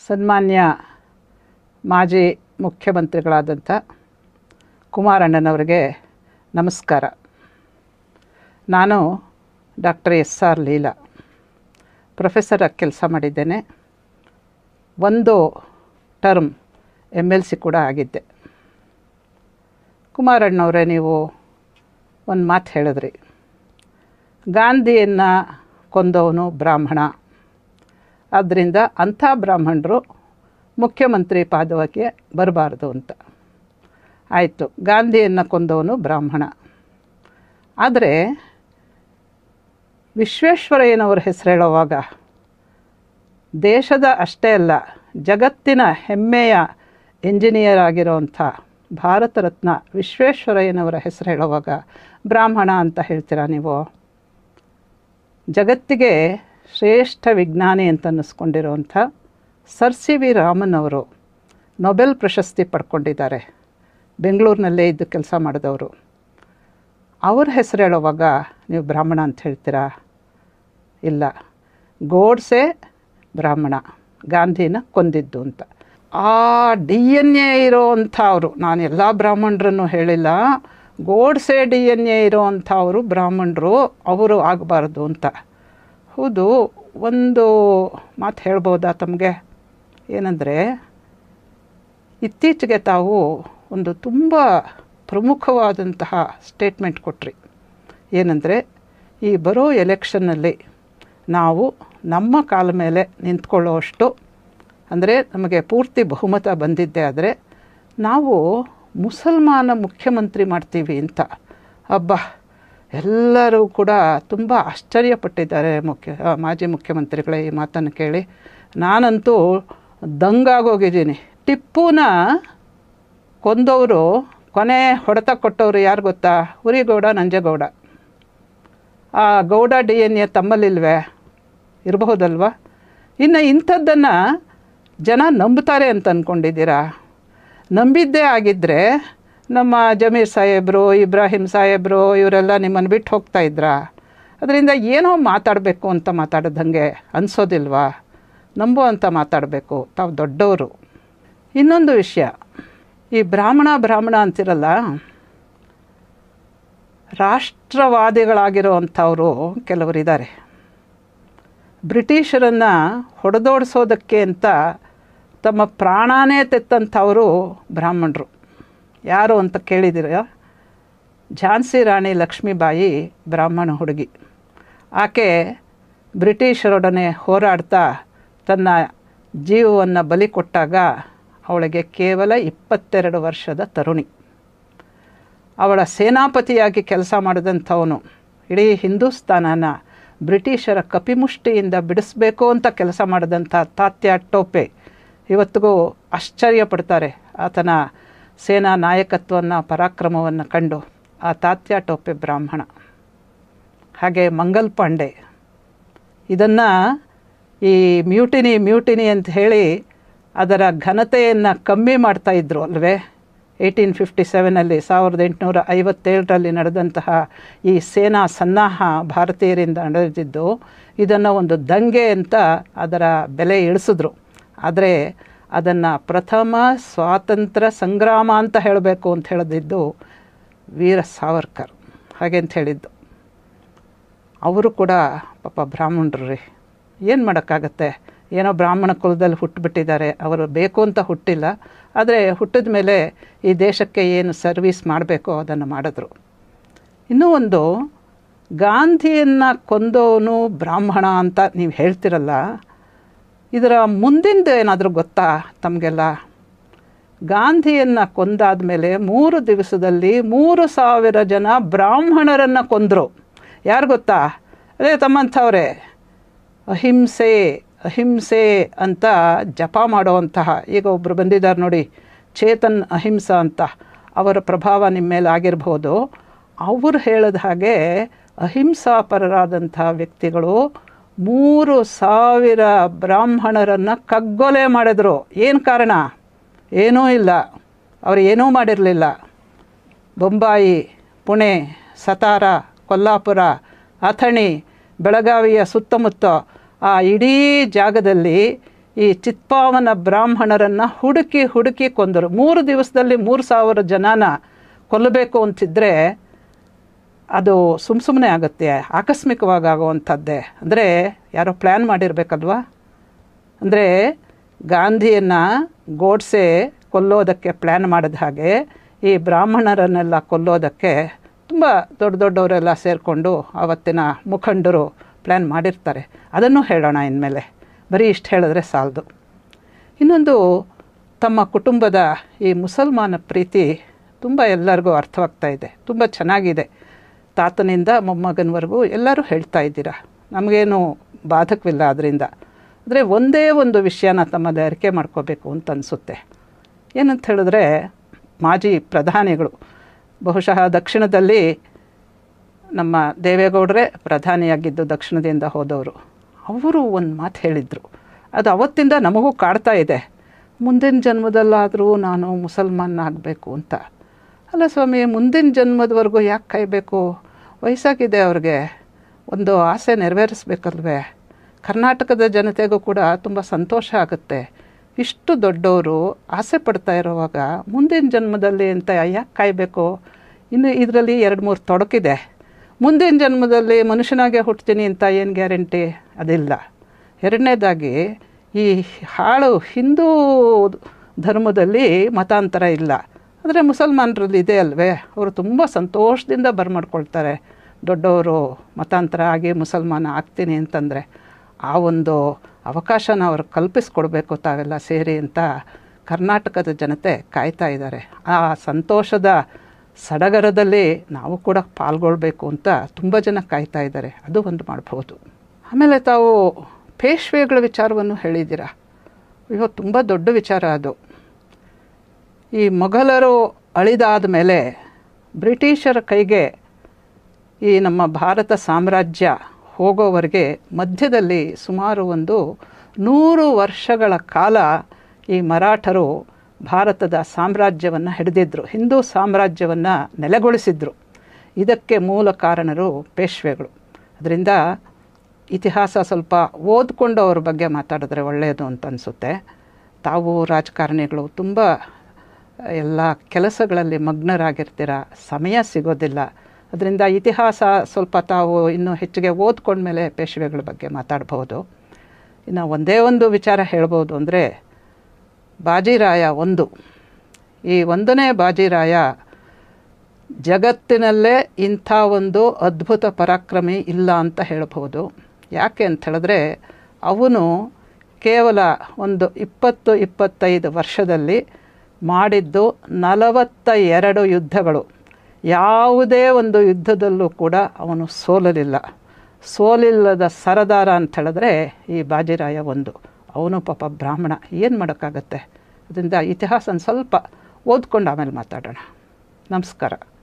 ಸನ್ಮಾನ್ಯ ಮಾಜಿ ಮುಖ್ಯಮಂತ್ರಿಗಳಾದಂಥ ಕುಮಾರಣ್ಣನವರಿಗೆ ನಮಸ್ಕಾರ ನಾನು ಡಾಕ್ಟರ್ ಎಸ್ ಆರ್ ಲೀಲಾ ಪ್ರೊಫೆಸರಾಗಿ ಕೆಲಸ ಮಾಡಿದ್ದೇನೆ ಒಂದು ಟರ್ಮ್ ಎಮ್ ಎಲ್ ಸಿ ಕೂಡ ಆಗಿದ್ದೆ ಕುಮಾರಣ್ಣವರೇ ನೀವು ಒಂದು ಮಾತು ಹೇಳಿದ್ರಿ ಗಾಂಧಿಯನ್ನು ಕೊಂದವನು ಬ್ರಾಹ್ಮಣ ಆದ್ದರಿಂದ ಅಂಥ ಬ್ರಾಹ್ಮಣರು ಮುಖ್ಯಮಂತ್ರಿ ಪಾದವಕ್ಕೆ ಬರಬಾರ್ದು ಅಂತ ಆಯಿತು ಗಾಂಧಿಯನ್ನು ಕೊಂದವನು ಬ್ರಾಹ್ಮಣ ಆದರೆ ವಿಶ್ವೇಶ್ವರಯ್ಯನವ್ರ ಹೆಸರು ಹೇಳುವಾಗ ದೇಶದ ಅಷ್ಟೇ ಅಲ್ಲ ಜಗತ್ತಿನ ಹೆಮ್ಮೆಯ ಇಂಜಿನಿಯರ್ ಆಗಿರೋವಂಥ ಭಾರತ ರತ್ನ ವಿಶ್ವೇಶ್ವರಯ್ಯನವರ ಹೆಸರು ಹೇಳುವಾಗ ಬ್ರಾಹ್ಮಣ ಅಂತ ಹೇಳ್ತೀರಾ ನೀವು ಜಗತ್ತಿಗೆ ಶ್ರೇಷ್ಠ ವಿಜ್ಞಾನಿ ಅಂತ ಅನ್ನಿಸ್ಕೊಂಡಿರುವಂಥ ಸರ್ ಸಿ ವಿ ರಾಮನ್ ಅವರು ನೊಬೆಲ್ ಪ್ರಶಸ್ತಿ ಪಡ್ಕೊಂಡಿದ್ದಾರೆ ಬೆಂಗಳೂರಿನಲ್ಲೇ ಇದ್ದು ಕೆಲಸ ಮಾಡಿದವರು ಅವ್ರ ಹೆಸರು ಹೇಳುವಾಗ ನೀವು ಬ್ರಾಹ್ಮಣ ಅಂತ ಹೇಳ್ತೀರಾ ಇಲ್ಲ ಗೋಡ್ಸೆ ಬ್ರಾಹ್ಮಣ ಗಾಂಧಿನ ಕೊಂದಿದ್ದು ಅಂತ ಆ ಡಿ ಎನ್ ಎ ಇರೋವಂಥ ಅವರು ನಾನು ಎಲ್ಲ ಬ್ರಾಹ್ಮಣರನ್ನು ಹೇಳಿಲ್ಲ ಗೋಡ್ಸೆ ಡಿ ಎನ್ ಎ ಇರೋವಂಥವರು ಬ್ರಾಹ್ಮಣರು ಅವರು ಆಗಬಾರ್ದು ಅಂತ ಹೌದು ಒಂದು ಮಾತು ಹೇಳ್ಬೋದಾ ತಮಗೆ ಏನಂದರೆ ಇತ್ತೀಚೆಗೆ ತಾವು ಒಂದು ತುಂಬ ಪ್ರಮುಖವಾದಂತಹ ಸ್ಟೇಟ್ಮೆಂಟ್ ಕೊಟ್ರಿ ಏನಂದರೆ ಈ ಬರೋ ಎಲೆಕ್ಷನ್ನಲ್ಲಿ ನಾವು ನಮ್ಮ ಕಾಲ ಮೇಲೆ ನಿಂತ್ಕೊಳ್ಳೋಷ್ಟು ಅಂದರೆ ನಮಗೆ ಪೂರ್ತಿ ಬಹುಮತ ಬಂದಿದ್ದೆ ಆದರೆ ನಾವು ಮುಸಲ್ಮಾನ ಮುಖ್ಯಮಂತ್ರಿ ಮಾಡ್ತೀವಿ ಅಂತ ಹಬ್ಬ ಎಲ್ಲರೂ ಕೂಡ ತುಂಬ ಆಶ್ಚರ್ಯಪಟ್ಟಿದ್ದಾರೆ ಮುಖ್ಯ ಮಾಜಿ ಮುಖ್ಯಮಂತ್ರಿಗಳೇ ಈ ಮಾತನ್ನು ಕೇಳಿ ನಾನಂತೂ ದಂಗಾಗೋಗಿದ್ದೀನಿ ಟಿಪ್ಪುನ ಕೊಂದವರು ಕೊನೆ ಹೊಡೆತ ಕೊಟ್ಟವರು ಯಾರು ಗೊತ್ತಾ ಉರಿಗೌಡ ನಂಜೇಗೌಡ ಆ ಗೌಡ ಡಿ ಎನ್ ಎ ತಮ್ಮಲ್ಲಿಲ್ವೇ ಇರಬಹುದಲ್ವ ಇನ್ನು ಇಂಥದ್ದನ್ನು ಜನ ನಂಬ್ತಾರೆ ಅಂತ ಅಂದ್ಕೊಂಡಿದ್ದೀರಾ ನಂಬಿದ್ದೇ ಆಗಿದ್ದರೆ ನಮ್ಮ ಜಮೀರ್ ಸಾಹೇಬರು ಇಬ್ರಾಹಿಂ ಸಾಹೇಬರು ಇವರೆಲ್ಲ ನಿಮ್ಮನ್ನು ಬಿಟ್ಟು ಹೋಗ್ತಾ ಇದ್ರಾ ಅದರಿಂದ ಏನೋ ಮಾತಾಡಬೇಕು ಅಂತ ಮಾತಾಡ್ದಂಗೆ ಅನಿಸೋದಿಲ್ವಾ ನಂಬೋ ಅಂತ ಮಾತಾಡಬೇಕು ತಾವು ದೊಡ್ಡವರು ಇನ್ನೊಂದು ವಿಷಯ ಈ ಬ್ರಾಹ್ಮಣ ಬ್ರಾಹ್ಮಣ ಅಂತಿರಲ್ಲ ರಾಷ್ಟ್ರವಾದಿಗಳಾಗಿರೋವಂಥವರು ಕೆಲವರಿದ್ದಾರೆ ಬ್ರಿಟಿಷರನ್ನು ಹೊಡೆದೋಡಿಸೋದಕ್ಕೆ ಅಂತ ತಮ್ಮ ಪ್ರಾಣನೇ ತೆತ್ತಂಥವರು ಬ್ರಾಹ್ಮಣರು ಯಾರು ಅಂತ ಕೇಳಿದಿರ ಝಾನ್ಸಿ ರಾಣಿ ಲಕ್ಷ್ಮೀಬಾಯಿ ಬ್ರಾಹ್ಮಣ ಹುಡುಗಿ ಆಕೆ ಬ್ರಿಟಿಷರೊಡನೆ ಹೋರಾಡ್ತಾ ತನ್ನ ಜೀವವನ್ನು ಬಲಿ ಕೊಟ್ಟಾಗ ಅವಳಿಗೆ ಕೇವಲ ಇಪ್ಪತ್ತೆರಡು ವರ್ಷದ ತರುಣಿ ಅವಳ ಸೇನಾಪತಿಯಾಗಿ ಕೆಲಸ ಮಾಡಿದಂಥವನು ಇಡೀ ಹಿಂದೂಸ್ತಾನನ ಬ್ರಿಟಿಷರ ಕಪಿಮುಷ್ಟಿಯಿಂದ ಬಿಡಿಸ್ಬೇಕು ಅಂತ ಕೆಲಸ ಮಾಡಿದಂಥ ತಾತ್ಯ ಟೋಪೆ ಇವತ್ತಿಗೂ ಆಶ್ಚರ್ಯಪಡ್ತಾರೆ ಆತನ ಸೇನಾ ನಾಯಕತ್ವವನ್ನು ಪರಾಕ್ರಮವನ್ನು ಕಂಡು ಆ ತಾತ್ಯ ಟೋಪೆ ಬ್ರಾಹ್ಮಣ ಹಾಗೆ ಮಂಗಲ್ ಪಾಂಡೆ ಇದನ್ನು ಈ ಮ್ಯೂಟಿನಿ ಮ್ಯೂಟಿನಿ ಅಂತ ಹೇಳಿ ಅದರ ಘನತೆಯನ್ನು ಕಮ್ಮಿ ಮಾಡ್ತಾಯಿದ್ರು ಅಲ್ವೇ ಏಯ್ಟೀನ್ ಫಿಫ್ಟಿ ಸೆವೆನಲ್ಲಿ ಸಾವಿರದ ಎಂಟುನೂರ ಐವತ್ತೇಳರಲ್ಲಿ ನಡೆದಂತಹ ಈ ಸೇನಾ ಸನ್ನಾಹ ಭಾರತೀಯರಿಂದ ನಡೆದಿದ್ದು ಇದನ್ನು ಒಂದು ದಂಗೆ ಅಂತ ಅದರ ಬೆಲೆ ಇಳಿಸಿದ್ರು ಆದರೆ ಅದನ್ನು ಪ್ರಥಮ ಸ್ವಾತಂತ್ರ್ಯ ಸಂಗ್ರಾಮ ಅಂತ ಹೇಳಬೇಕು ಅಂತ ಹೇಳಿದ್ದು ವೀರ ಸಾವರ್ಕರ್ ಹಾಗೆ ಅಂತ ಹೇಳಿದ್ದು ಅವರು ಕೂಡ ಪಾಪ ಬ್ರಾಹ್ಮಣರು ರೀ ಏನು ಮಾಡೋಕ್ಕಾಗತ್ತೆ ಏನೋ ಬ್ರಾಹ್ಮಣ ಕುಲದಲ್ಲಿ ಹುಟ್ಟುಬಿಟ್ಟಿದ್ದಾರೆ ಅವರು ಬೇಕು ಅಂತ ಹುಟ್ಟಿಲ್ಲ ಆದರೆ ಹುಟ್ಟಿದ ಮೇಲೆ ಈ ದೇಶಕ್ಕೆ ಏನು ಸರ್ವೀಸ್ ಮಾಡಬೇಕೋ ಅದನ್ನು ಮಾಡಿದ್ರು ಇನ್ನೂ ಒಂದು ಗಾಂಧಿಯನ್ನು ಕೊಂದವನು ಬ್ರಾಹ್ಮಣ ಅಂತ ನೀವು ಹೇಳ್ತಿರಲ್ಲ ಇದರ ಮುಂದಿಂದು ಏನಾದರೂ ಗೊತ್ತಾ ತಮಗೆಲ್ಲ ಗಾಂಧಿಯನ್ನು ಕೊಂದಾದ ಮೇಲೆ ಮೂರು ದಿವಸದಲ್ಲಿ ಮೂರು ಸಾವಿರ ಜನ ಬ್ರಾಹ್ಮಣರನ್ನು ಕೊಂದರು ಯಾರು ಗೊತ್ತಾ ಅದೇ ತಮ್ಮಂಥವ್ರೆ ಅಹಿಂಸೆ ಅಹಿಂಸೆ ಅಂತ ಜಪ ಮಾಡುವಂತಹ ಈಗ ಒಬ್ಬರು ಬಂದಿದ್ದಾರೆ ನೋಡಿ ಚೇತನ್ ಅಹಿಂಸಾ ಅಂತ ಅವರ ಪ್ರಭಾವ ನಿಮ್ಮ ಮೇಲೆ ಆಗಿರ್ಬೋದು ಅವರು ಹೇಳಿದ ಹಾಗೆ ಅಹಿಂಸಾಪರರಾದಂಥ ವ್ಯಕ್ತಿಗಳು ಮೂರು ಸಾವಿರ ಬ್ರಾಹ್ಮಣರನ್ನು ಕಗ್ಗೊಲೆ ಮಾಡಿದ್ರು ಏನು ಕಾರಣ ಏನೂ ಇಲ್ಲ ಅವರು ಏನೂ ಮಾಡಿರಲಿಲ್ಲ ಬೊಂಬಾಯಿ ಪುಣೆ ಸತಾರ ಕೊಲ್ಲಾಪುರ ಅಥಣಿ ಬೆಳಗಾವಿಯ ಸುತ್ತಮುತ್ತ ಆ ಇಡೀ ಜಾಗದಲ್ಲಿ ಈ ಚಿತ್ಪಾವನ ಬ್ರಾಹ್ಮಣರನ್ನು ಹುಡುಕಿ ಹುಡುಕಿ ಕೊಂದರು ಮೂರು ದಿವಸದಲ್ಲಿ ಮೂರು ಸಾವಿರ ಜನನ ಕೊಲ್ಲಬೇಕು ಅಂತಿದ್ದರೆ ಅದು ಸುಮ್ಮ ಸುಮ್ಮನೆ ಆಗುತ್ತೆ ಆಕಸ್ಮಿಕವಾಗಿ ಆಗುವಂಥದ್ದೇ ಅಂದರೆ ಯಾರೋ ಪ್ಲ್ಯಾನ್ ಮಾಡಿರಬೇಕಲ್ವಾ ಅಂದರೆ ಗಾಂಧಿಯನ್ನು ಗೋಡ್ಸೆ ಕೊಲ್ಲೋದಕ್ಕೆ ಪ್ಲ್ಯಾನ್ ಮಾಡಿದ ಹಾಗೆ ಈ ಬ್ರಾಹ್ಮಣರನ್ನೆಲ್ಲ ಕೊಲ್ಲೋದಕ್ಕೆ ತುಂಬ ದೊಡ್ಡ ದೊಡ್ಡವರೆಲ್ಲ ಸೇರಿಕೊಂಡು ಆವತ್ತಿನ ಮುಖಂಡರು ಪ್ಲ್ಯಾನ್ ಮಾಡಿರ್ತಾರೆ ಅದನ್ನು ಹೇಳೋಣ ಇನ್ಮೇಲೆ ಬರೀ ಇಷ್ಟು ಹೇಳಿದ್ರೆ ಸಾಲದು ಇನ್ನೊಂದು ತಮ್ಮ ಕುಟುಂಬದ ಈ ಮುಸಲ್ಮಾನ ಪ್ರೀತಿ ತುಂಬ ಎಲ್ಲರಿಗೂ ಅರ್ಥವಾಗ್ತಾ ಇದೆ ತುಂಬ ಚೆನ್ನಾಗಿದೆ ತಾತನಿಂದ ಮೊಮ್ಮಗನವರೆಗೂ ಎಲ್ಲರೂ ಹೇಳ್ತಾ ಇದ್ದೀರಾ ನಮಗೇನು ಬಾಧಕವಿಲ್ಲ ಅದರಿಂದ ಅಂದರೆ ಒಂದೇ ಒಂದು ವಿಷಯನ ತಮ್ಮಲ್ಲಿ ಅರಿಕೆ ಮಾಡ್ಕೋಬೇಕು ಅಂತ ಅನಿಸುತ್ತೆ ಏನಂತ ಹೇಳಿದ್ರೆ ಮಾಜಿ ಪ್ರಧಾನಿಗಳು ಬಹುಶಃ ದಕ್ಷಿಣದಲ್ಲಿ ನಮ್ಮ ದೇವೇಗೌಡರೇ ಪ್ರಧಾನಿಯಾಗಿದ್ದು ದಕ್ಷಿಣದಿಂದ ಹೋದವರು ಅವರು ಒಂದು ಮಾತು ಹೇಳಿದರು ಅದು ಅವತ್ತಿಂದ ನಮಗೂ ಕಾಡ್ತಾ ಇದೆ ಮುಂದಿನ ಜನ್ಮದಲ್ಲಾದರೂ ನಾನು ಮುಸಲ್ಮಾನ ಆಗಬೇಕು ಅಂತ ಅಲ್ಲ ಸ್ವಾಮಿ ಮುಂದಿನ ಜನ್ಮದವರೆಗೂ ಯಾಕೆ ಕಾಯಬೇಕು ವಯಸ್ಸಾಗಿದೆ ಅವ್ರಿಗೆ ಒಂದು ಆಸೆ ನೆರವೇರಿಸ್ಬೇಕಲ್ವೇ ಕರ್ನಾಟಕದ ಜನತೆಗೂ ಕೂಡ ತುಂಬ ಸಂತೋಷ ಆಗುತ್ತೆ ಇಷ್ಟು ದೊಡ್ಡವರು ಆಸೆ ಪಡ್ತಾ ಇರುವಾಗ ಮುಂದಿನ ಜನ್ಮದಲ್ಲಿ ಅಂತ ಯಾಕೆ ಕಾಯಬೇಕು ಇನ್ನು ಇದರಲ್ಲಿ ಎರಡು ಮೂರು ತೊಡಕಿದೆ ಮುಂದಿನ ಜನ್ಮದಲ್ಲಿ ಮನುಷ್ಯನಾಗೆ ಹುಟ್ತೀನಿ ಅಂತ ಏನು ಗ್ಯಾರಂಟಿ ಅದಿಲ್ಲ ಎರಡನೇದಾಗಿ ಈ ಹಾಳು ಹಿಂದೂ ಧರ್ಮದಲ್ಲಿ ಮತಾಂತರ ಇಲ್ಲ ಆದರೆ ಮುಸಲ್ಮಾನರಲ್ಲಿ ಇದೆ ಅಲ್ವೇ ಅವರು ತುಂಬ ಸಂತೋಷದಿಂದ ಬರ್ಮಾಡ್ಕೊಳ್ತಾರೆ ದೊಡ್ಡವರು ಮತಾಂತರ ಆಗಿ ಮುಸಲ್ಮಾನ ಆಗ್ತೀನಿ ಅಂತಂದರೆ ಆ ಒಂದು ಅವಕಾಶನ ಅವ್ರಿಗೆ ಕಲ್ಪಿಸ್ಕೊಡ್ಬೇಕು ತಾವೆಲ್ಲ ಸೇರಿ ಅಂತ ಕರ್ನಾಟಕದ ಜನತೆ ಕಾಯ್ತಾ ಇದ್ದಾರೆ ಆ ಸಂತೋಷದ ಸಡಗರದಲ್ಲಿ ನಾವು ಕೂಡ ಪಾಲ್ಗೊಳ್ಬೇಕು ಅಂತ ತುಂಬ ಜನ ಕಾಯ್ತಾ ಇದ್ದಾರೆ ಅದು ಒಂದು ಮಾಡ್ಬೋದು ಆಮೇಲೆ ತಾವು ಪೇಶ್ವೆಗಳ ವಿಚಾರವನ್ನು ಹೇಳಿದ್ದೀರಾ ಅಯ್ಯೋ ತುಂಬ ದೊಡ್ಡ ವಿಚಾರ ಅದು ಈ ಮೊಘಲರು ಅಳಿದಾದ ಮೇಲೆ ಬ್ರಿಟಿಷರ ಕೈಗೆ ಈ ನಮ್ಮ ಭಾರತ ಸಾಮ್ರಾಜ್ಯ ಹೋಗೋವರೆಗೆ ಮಧ್ಯದಲ್ಲಿ ಸುಮಾರು ಒಂದು ನೂರು ವರ್ಷಗಳ ಕಾಲ ಈ ಮರಾಠರು ಭಾರತದ ಸಾಮ್ರಾಜ್ಯವನ್ನು ಹಿಡಿದಿದ್ದರು ಹಿಂದೂ ಸಾಮ್ರಾಜ್ಯವನ್ನು ನೆಲೆಗೊಳಿಸಿದ್ರು ಇದಕ್ಕೆ ಮೂಲ ಕಾರಣರು ಪೇಶ್ವೆಗಳು ಅದರಿಂದ ಇತಿಹಾಸ ಸ್ವಲ್ಪ ಓದ್ಕೊಂಡು ಅವ್ರ ಬಗ್ಗೆ ಮಾತಾಡಿದ್ರೆ ಒಳ್ಳೆಯದು ಅಂತ ಅನಿಸುತ್ತೆ ತಾವು ರಾಜಕಾರಣಿಗಳು ತುಂಬ ಎಲ್ಲ ಕೆಲಸಗಳಲ್ಲಿ ಮಗ್ನರಾಗಿರ್ತೀರ ಸಮಯ ಸಿಗೋದಿಲ್ಲ ಅದರಿಂದ ಇತಿಹಾಸ ಸ್ವಲ್ಪ ತಾವು ಇನ್ನೂ ಹೆಚ್ಚಿಗೆ ಓದ್ಕೊಂಡ್ಮೇಲೆ ಪೇಶ್ವೆಗಳ ಬಗ್ಗೆ ಮಾತಾಡ್ಬೋದು ಇನ್ನು ಒಂದೇ ಒಂದು ವಿಚಾರ ಹೇಳ್ಬೋದು ಅಂದರೆ ಬಾಜಿರಾಯ ಒಂದು ಈ ಒಂದನೇ ಬಾಜಿರಾಯ ಜಗತ್ತಿನಲ್ಲೇ ಇಂಥ ಒಂದು ಅದ್ಭುತ ಪರಾಕ್ರಮಿ ಇಲ್ಲ ಅಂತ ಹೇಳ್ಬೋದು ಯಾಕೆ ಅಂತ ಹೇಳಿದ್ರೆ ಅವನು ಕೇವಲ ಒಂದು ಇಪ್ಪತ್ತು ಇಪ್ಪತ್ತೈದು ವರ್ಷದಲ್ಲಿ ಮಾಡಿದ್ದು ನಲವತ್ತ ಎರಡು ಯುದ್ಧಗಳು ಯಾವುದೇ ಒಂದು ಯುದ್ಧದಲ್ಲೂ ಕೂಡ ಅವನು ಸೋಲಲಿಲ್ಲ ಸೋಲಿಲ್ಲದ ಸರದಾರ ಅಂತ ಹೇಳಿದ್ರೆ ಈ ಬಾಜಿರಾಯ ಒಂದು ಅವನು ಪಾಪ ಬ್ರಾಹ್ಮಣ ಏನು ಮಾಡೋಕ್ಕಾಗತ್ತೆ ಅದರಿಂದ ಇತಿಹಾಸನ ಸ್ವಲ್ಪ ಓದ್ಕೊಂಡು ಆಮೇಲೆ ಮಾತಾಡೋಣ ನಮಸ್ಕಾರ